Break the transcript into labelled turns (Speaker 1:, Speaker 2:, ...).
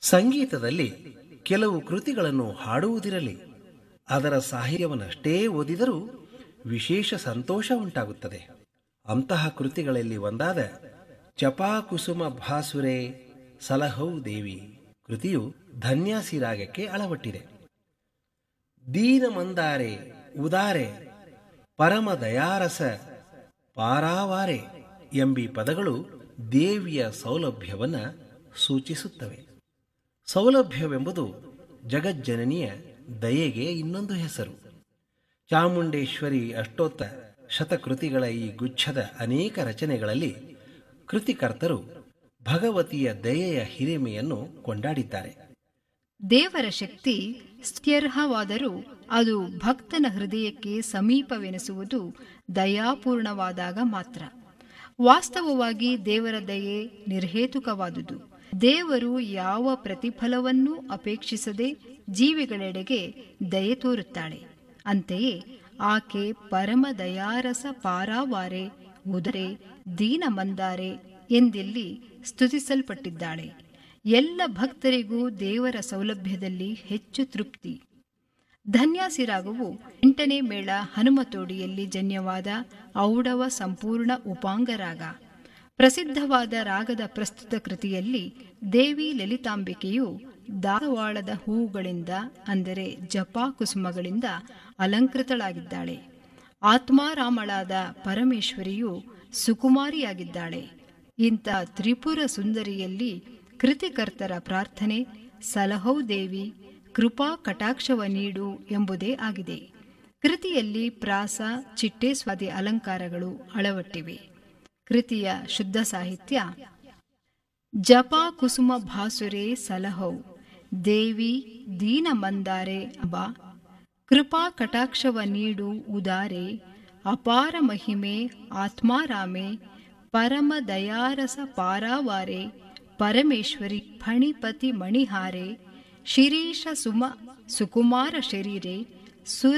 Speaker 1: ಸಂಗೀತದಲ್ಲಿ ಕೆಲವು ಕೃತಿಗಳನ್ನು ಹಾಡುವುದಿರಲಿ ಅದರ ಸಾಹಿತ್ಯವನ್ನಷ್ಟೇ ಓದಿದರೂ ವಿಶೇಷ ಸಂತೋಷ ಉಂಟಾಗುತ್ತದೆ ಅಂತಹ ಕೃತಿಗಳಲ್ಲಿ ಒಂದಾದ ಚಪಾಕುಸುಮ ಭಾಸುರೆ ಸಲಹೌ ದೇವಿ ಕೃತಿಯು ಧನ್ಯಾಸಿ ರಾಗಕ್ಕೆ ಅಳವಟ್ಟಿದೆ ದೀನ ಮಂದಾರೆ ಉದಾರೆ ಪರಮ ದಯಾರಸ ಪಾರಾವಾರೆ ಎಂಬಿ ಪದಗಳು ದೇವಿಯ ಸೌಲಭ್ಯವನ್ನು ಸೂಚಿಸುತ್ತವೆ ಸೌಲಭ್ಯವೆಂಬುದು ಜಗಜ್ಜನನಿಯ ದಯೆಗೆ ಇನ್ನೊಂದು ಹೆಸರು ಚಾಮುಂಡೇಶ್ವರಿ ಅಷ್ಟೋತ್ತ ಶತಕೃತಿಗಳ ಈ ಗುಚ್ಛದ ಅನೇಕ ರಚನೆಗಳಲ್ಲಿ ಕೃತಿಕರ್ತರು ಭಗವತಿಯ ದಯೆಯ ಹಿರಿಮೆಯನ್ನು ಕೊಂಡಾಡಿದ್ದಾರೆ
Speaker 2: ದೇವರ ಶಕ್ತಿ ಸ್ತರ್ಹವಾದರೂ ಅದು ಭಕ್ತನ ಹೃದಯಕ್ಕೆ ಸಮೀಪವೆನಿಸುವುದು ದಯಾಪೂರ್ಣವಾದಾಗ ಮಾತ್ರ ವಾಸ್ತವವಾಗಿ ದೇವರ ದಯೆ ನಿರ್ಹೇತುಕವಾದುದು ದೇವರು ಯಾವ ಪ್ರತಿಫಲವನ್ನೂ ಅಪೇಕ್ಷಿಸದೆ ಜೀವಿಗಳೆಡೆಗೆ ದಯೆ ತೋರುತ್ತಾಳೆ ಅಂತೆಯೇ ಆಕೆ ಪರಮ ದಯಾರಸ ಪಾರಾವಾರೆ ಉದರೆ ದೀನ ಮಂದಾರೆ ಎಂದಿಲ್ಲಿ ಸ್ತುತಿಸಲ್ಪಟ್ಟಿದ್ದಾಳೆ ಎಲ್ಲ ಭಕ್ತರಿಗೂ ದೇವರ ಸೌಲಭ್ಯದಲ್ಲಿ ಹೆಚ್ಚು ತೃಪ್ತಿ ಧನ್ಯಾಸಿ ರಾಗವು ಎಂಟನೇ ಮೇಳ ಹನುಮತೋಡಿಯಲ್ಲಿ ಜನ್ಯವಾದ ಔಡವ ಸಂಪೂರ್ಣ ಉಪಾಂಗ ರಾಗ ಪ್ರಸಿದ್ಧವಾದ ರಾಗದ ಪ್ರಸ್ತುತ ಕೃತಿಯಲ್ಲಿ ದೇವಿ ಲಲಿತಾಂಬಿಕೆಯು ದಾಸವಾಳದ ಹೂವುಗಳಿಂದ ಅಂದರೆ ಜಪಾ ಕುಸುಮಗಳಿಂದ ಅಲಂಕೃತಳಾಗಿದ್ದಾಳೆ ಆತ್ಮಾರಾಮಳಾದ ಪರಮೇಶ್ವರಿಯು ಸುಕುಮಾರಿಯಾಗಿದ್ದಾಳೆ ಇಂಥ ತ್ರಿಪುರ ಸುಂದರಿಯಲ್ಲಿ ಕೃತಿಕರ್ತರ ಪ್ರಾರ್ಥನೆ ಸಲಹೌ ದೇವಿ ಕೃಪಾ ಕಟಾಕ್ಷವ ನೀಡು ಎಂಬುದೇ ಆಗಿದೆ ಕೃತಿಯಲ್ಲಿ ಪ್ರಾಸ ಚಿಟ್ಟೆ ಸ್ವಾದಿ ಅಲಂಕಾರಗಳು ಅಳವಟ್ಟಿವೆ ಕೃತಿಯ ಶುದ್ಧ ಸಾಹಿತ್ಯ ಜಪಾ ಕುಸುಮ ಭಾಸುರೆ ಸಲಹೌ ದೇವಿ ದೀನ ಮಂದಾರೆ ಬಾ ಕೃಪಾ ಕಟಾಕ್ಷವ ನೀಡು ಉದಾರೆ ಅಪಾರ ಮಹಿಮೆ ಆತ್ಮಾರಾಮೆ ಪರಮ ದಯಾರಸ ಪಾರಾವಾರೆ ಪರಮೇಶ್ವರಿ ಫಣಿಪತಿ ಮಣಿಹಾರೆ ಶಿರೀಷ ಸುಮ ಸುಕುಮಾರ ಶರೀರೆ ಸುರ